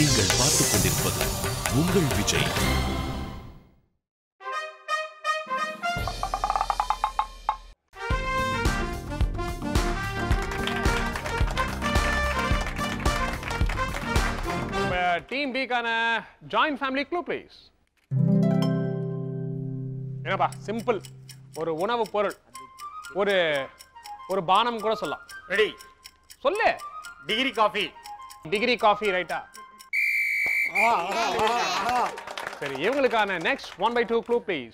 நீங்கள் பார்த்துக் கொண்டிருப்பது உங்கள் விஜய் டீம் பிக்கான ஜாயிண்ட் ஃபேமிலி க்ளூ ப்ளீஸ் என்னப்பா சிம்பிள் ஒரு உணவு பொருள் ஒரு ஒரு பானம் கூட சொல்லலாம் ரெடி சொல்லு டிகிரி காஃபி டிகிரி காஃபி ரைட்டா சரி இவங்களுக்கான next one by two clue please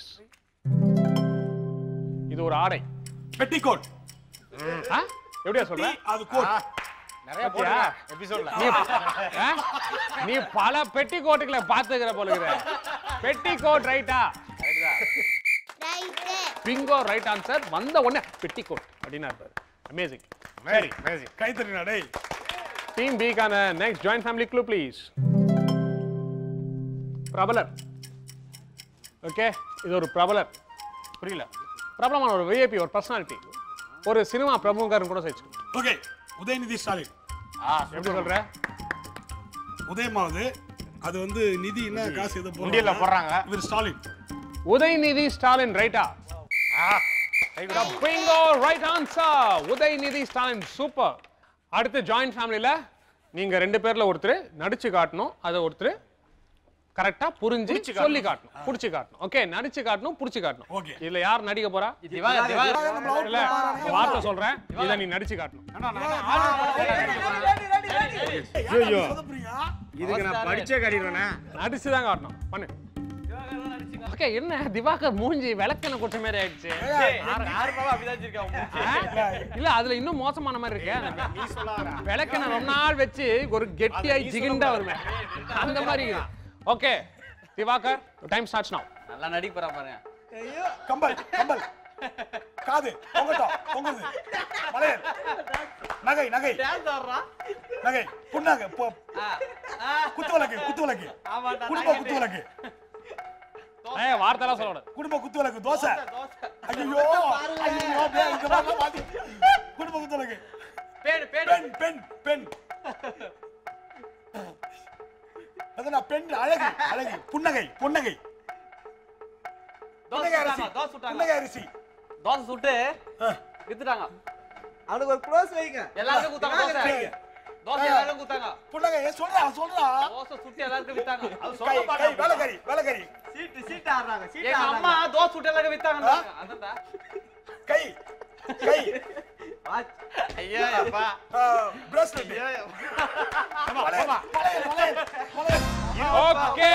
இது ஒரு ஆடை பெட்டிகோட் ஆ? எப்படியா சொல்ற அது கோட் நிறைய பாத்தியா? போடுங்க எபிசோட்ல நீ ஆ? நீ பல பெட்டி கோட்டுகளை பார்த்துக்கிற போல இருக்கிற பெட்டி கோட் ரைட்டா பிங்கோ ரைட் ஆன்சர் வந்த உடனே பெட்டி கோட் அப்படின்னு இருப்பாரு அமேசிங் சரி அமேசிங் கை தட்டினா டேய் டீம் பிக்கான next joint family clue please பிரபலர் ஓகே இது ஒரு பிரபலர் புரியல பிரபலமான ஒரு விஐபி ஒரு பர்சனாலிட்டி ஒரு சினிமா பிரமுகர்னு கூட சேர்த்து ஓகே உதயநிதி ஸ்டாலின் எப்படி சொல்ற உதயமாவது அது வந்து நிதி என்ன காசு எதை உண்டியல்ல போடுறாங்க. இவர் ஸ்டாலின் உதயநிதி ஸ்டாலின் ரைட்டா bingo right answer Udhayanidhi Stalin super அடுத்து ஜாயிண்ட் ஃபேமிலியில நீங்க ரெண்டு பேர்ல ஒருத்தர் நடிச்சு காட்டணும் அதை ஒருத்தர் கரெக்டா புரிஞ்சு சொல்லி காட்டணும் புடிச்சு காட்டணும் ஓகே நடிச்சு காட்டணும் புடிச்சு காட்டணும் Okay. இதுல யார் நடிக்க போறா திவாகர் திவாகர் இல்ல ஒரு வார்த்தை சொல்றேன் இதை நீ நடிச்சு காட்டணும் ஐயோ இதுக்கு நான் படிச்சே காட்டிடுவேனே நடிச்சு தான் காட்டணும் பண்ணு ஓகே என்ன திவாகர் மூஞ்சி விளக்கெண்ண குச்ச மாதிரி ஆயிடுச்சு ஆ? இல்ல அதுல இன்னும் மோசமான மாதிரி இருக்கு விளக்கெண்ண ரொம்ப நாள் வச்சு ஒரு கெட்டியாய் ஜிகிண்டா வருமே அந்த மாதிரி okay Divakar time starts now நல்லா நடிக்க போறா பாருங்க கம்பல் கம்பல் காது பொங்கட்டும் பொங்குது மலையல் நகை நகை நகை புண்ணாக பொ- குத்து விளக்கு குத்து விளக்கு குடும்ப குத்து விளக்கு ஏ வார்த்தைலாம் சொல்லக்கூடாது குடும்ப குத்து விளக்கு தோசை ஐயோ ஐயோ அப்படியே இங்க வா, மாத்தி. குடும்ப குத்து விளக்கு பெண் பெண் பெண் அதுனா பெண் அழகு அழகு புன்னகை புன்னகை புன்னகை அரிசி தோசை சுட்டாங்க புன்னகை அரிசி தோசை சுட்டு ஆ. வித்துட்டாங்க அவனுக்கு ஒரு க்ளோஸ் வைங்க எல்லாருக்கும் குத்தாங்க தோசை சரி. தோசை எல்லாருக்கும் குத்தாங்க புன்னகை சொல்றா சொல்றா தோசை சுட்டு எல்லாருக்கும் வித்தாங்க அது கை சொல்ல கை மாட்டாங்க வேலைக்காரி வேலைக்காரி சீட்டு சீட்டு ஆடுறாங்க சீட்டு எங்க அம்மா ஆடுறாங்க தோசை சுட்டு எல்லாருக்கும் வித்தாங்க அதான்டா கை கை வாட்ச். ஐயா அப்பா பிரஸ்லெட் வளையல் வளையல் வளையல் வளையல் ஓகே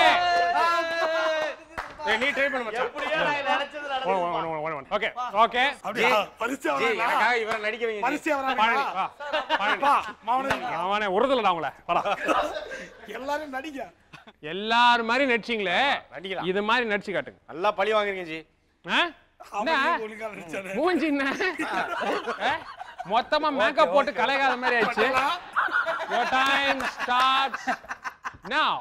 நீ ட்ரை பண்ணு மச்சான் எப்படியோ நான் நினைச்சது நடந்துச்சு. ஓகே ஓகே அப்படியே பரிசு ஜி, வராங்களா எனக்காக இவரை நடிக்க வைங்க ஜி. பரிசு பழனி வராங்களா வா பழனி பா மாவன அவனே உறுதலடா அவங்கள வாடா எல்லாரும் நடிங்க எல்லாரும் மாதிரி நடிச்சீங்களே நடிக்கலாம். இது மாதிரி நடிச்சு காட்டுங்க நல்லா பழி வாங்குறீங்க ஜி ஆ? என்ன அவன் ஒழுங்கா நடிச்சானே மூஞ்சி என்ன ஆ? மொத்தமா மேக்கப் போட்டு கலைகாத மாதிரி ஆயிடுச்சு your time starts now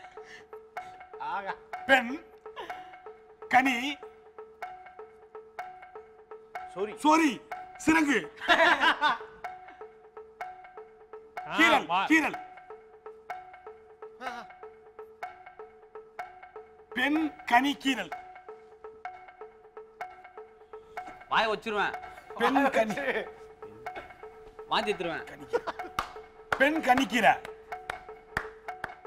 பெண் கனி சாரி சோரி சிறங்கு ஆ, கீரல் வா. கீரல் பெண் கனி கீரல் வாய வச்சிருவேன் பெண் கனி வாந்தி எடுத்துருவேன் பெண் கணிக்கிற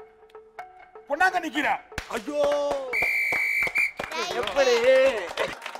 பொண்ணா கணிக்கிற ஐயோ எப்படி